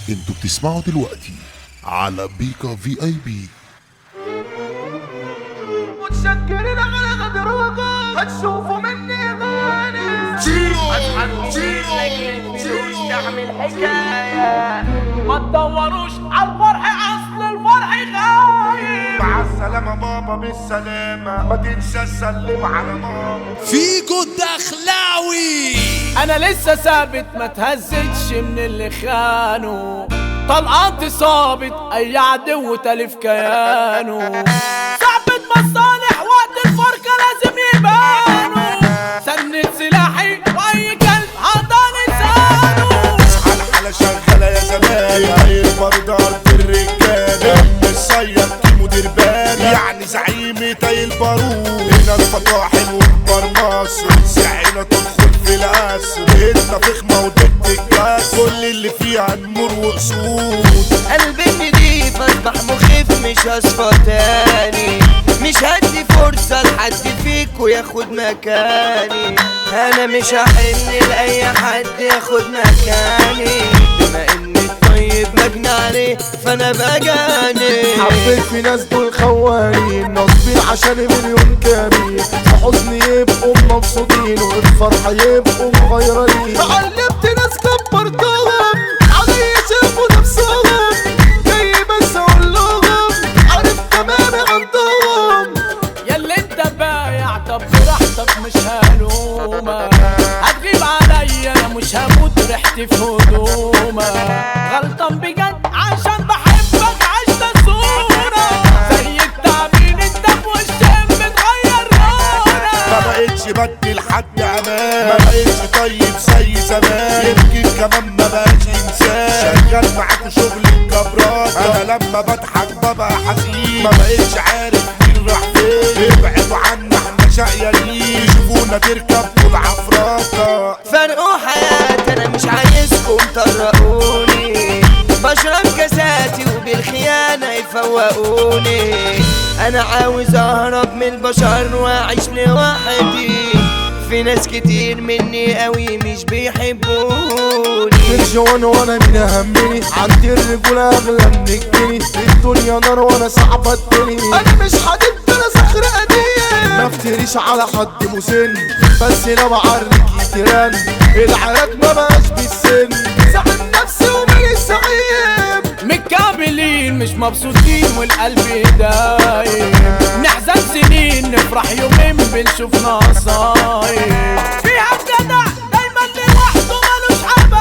انتوا بتسمعوا دلوقتي على بيكا في اي بي متشكرين على غدركم هتشوفوا مني غاني اصحاب كتير لاجل الفلوس تعمل حكاية ما تدوروش على الفرح اصل الفرح غايب مع السلامة بابا بالسلامة ما تنسى تسلم على ماما فيجو الدخلاوي انا لسه ثابت ما تهزتش من اللي خانوا طلقات صابت اي عدو تلف كيانه صعبة مصالح وقت الفرقة لازم يبانوا سند سلاحي واي كلب هضع لسانه على حالة شغالة يا زمان هاي برضه أرض الرجالة مش صياد كيمو دربان يعني زعيم تاي البارود هنا الفطاحل وكبار مصر سعينا تدخل في القصر انت فخمة وضد الكاس كل اللي فيها نمور واسود قلبي نضيف اصبح مخيف مش هصفى تاني مش هدي فرصة لحد فيكو ياخد مكاني انا مش هحن لاي حد ياخد مكاني بما اني الطيب مجني عليه فانا بجاني حبيت في ناس دول خوانين ناصبين عشان مليون كامل في حزن يبقوا مبسوطين وفي فرحة يبقوا مغيرين علمت ناس كبرتهم علي شافوا نفسهم جاي بس اقول لهم عارف تمام عندهم ياللي انت بايع طب براحتك مش هلومك هتغيب عليا انا مش هموت ريحتي في هدومك غلطان بجد عشان بحبك عشت صورة زي التعبين انت في وشك بتغير ما لونك بقتش بدي لحد امان ما بقتش طيب زي زمان يمكن كمان ما بقاش انسان شغال معاكوا شغل الجبرات انا لما بضحك ببقى حزين ما بقتش عارف مين راح فين ابعدوا عنا احنا شقيانين يشوفونا تركب طول عفراته فرقوا حياتي انا مش عايزكم تطرقوني بشرب كاساتي وبالخيانة يفوقوني انا عاوز اهرب من البشر واعيش لوحدي في ناس كتير مني قوي مش بيحبوني من جوان وانا مين همني عندي الرجولة اغلى من الجنيه الدنيا نار وانا صعبة الدنيا انا مش حديد انا صخر قديم ما افتريش على حد مسن بس لو عرك يترن العراك ما بقاش بالسن زعل نفسي ومالي سعيد متكاملين مش مبسوطين والقلب دايم نحزن سنين نفرح يومين بنشوف نصايب فيها الجدع دايما لوحده ملوش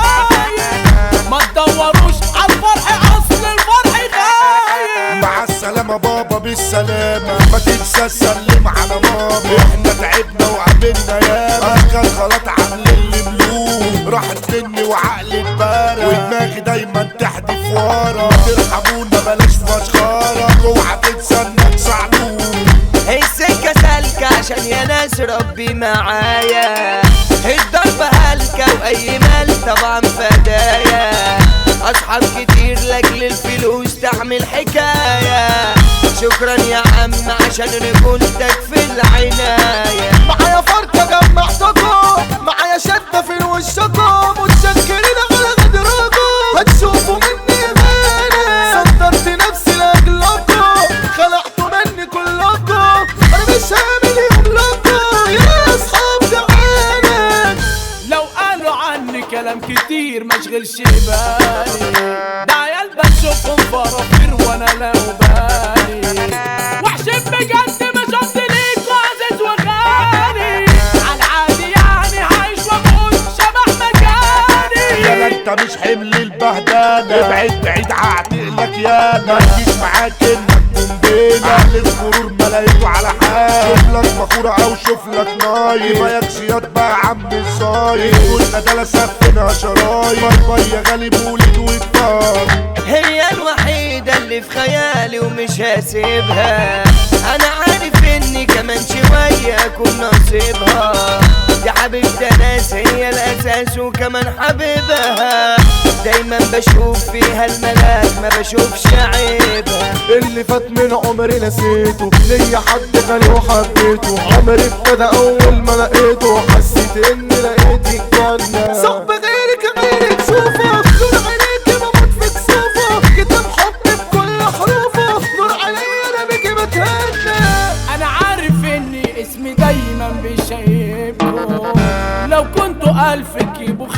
حبايب ما تدوروش على الفرح اصل الفرح غايب مع السلامة بابا بالسلامة ما تنسى تسلم على ماما احنا تعبنا وقابلنا ياما كان غلط عاملين اللي ملوك راحت مني وعقلي اتبارى ودماغي دايما تحدف ورا ترحمونا بلاش فشخرة اوعى تنسى انك صعلوك السكة سالكة عشان يا ناس ربي معايا الضربة هلكة وأي مال طبعا فدايا أصحاب كتير لأجل الفلوس تعمل حكاية شكرا يا عم عشان رجولتك في العناية معايا فرقة جمعتكم معايا شدة في وشكم متشكرين على غدركم هتشوفوا مني غيري صدرت نفسي لاجلكم خلعتوا مني كلكم انا مش هعمل يوم لكم يا اصحاب جعانك لو قالوا عني كلام كتير ما اشغلش بالي ده عيال بشوفهم فرافير وانا لا بالي وحشين بجد مش قصدي ليك وعزيز وغالي عالعادي يعني عايش وبقول شبح مكاني يالا انت مش حمل البهدلة ابعد بعيد هعتقلك يالا ما تجيش معاك انك قنبلة اهل الغرور ما لقيته على حال شوف لك مخورة او شوف لك نايم ما يكشيات بقى يا عم الصايم قلنا ده لا سفنا شرايط مربية غالي مولد وكبار هي الوحيدة اللي في خيالي ومش هسيبها أنا عارف إني كمان شوية أكون نصيبها دي حبيبتي ناس هي الأساس وكمان حبيبها دايما بشوف فيها الملاك ما بشوفش عيبها اللي فات من عمري نسيته ليا حد غالي وحبيته عمري ابتدى اول ما لقيته حسيت اني لقيت الجنة صعب غيرك غيرك شوفك دول عينيك بموت فيك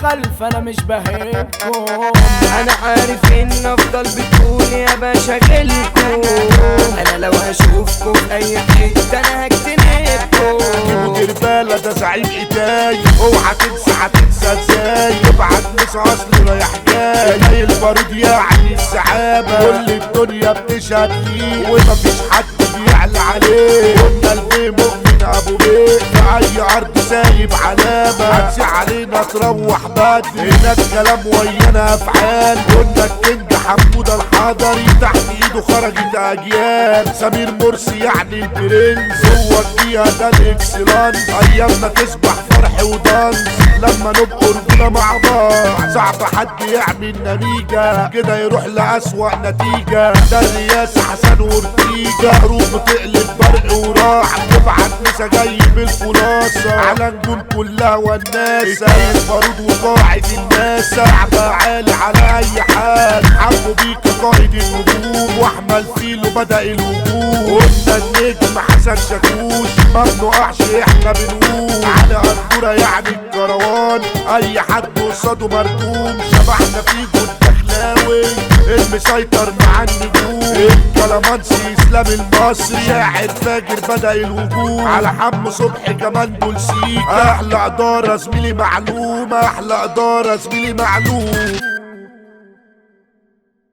خلف انا مش بهيبكم انا عارف ان افضل بتقول يا باشا غلكم انا لو هشوفكم في اي حته انا هجتنبكم مدير بالة ده زعيم ايداي اوعى تنسى هتنسى ازاي ابعت ناس اصل رايح جاي زي البارود يعني السحابة كل الدنيا بتشهد ليه ومفيش حد بيعلى عليه قلنا البيه مؤمن ابو بيه في اي ارض سايب علامة هتسي علينا تروح بدري هناك كلام ويانا افعال قلنا الكينج حمودة الحضري تحت ايده خرجت اجيال سمير مرسي يعني البرنس هو فيها ده الاكسلانس ايامنا تصبح فرح ودانس لما نبقى رجولة مع بعض صعب حد يعمل نتيجة كده يروح لأسوأ نتيجة ده الرئاسة حسن وارتيجا حروف بتقلب برق وراح تبعت نسا جاي بالخلاصة على نجوم كلها والناسة البارود وقاعد الناس شعب عالي على اي حال حبوا بيك قائد النجوم واحمل فيلو بدأ الهجوم قلنا النجم حسن شاكوش ما بنقعش احنا بنقوم على قدورة يعني الكروان اي حد قصاده مردوم شبحنا فيه جود دخلاوي المسيطر مع النجوم الكلامانسي اسلام المصري شاعر فاجر بدأ الهجوم على حم صبحي كمان دول سيكا احلى ادارة زميلي معلومة احلى ادارة زميلي معلوم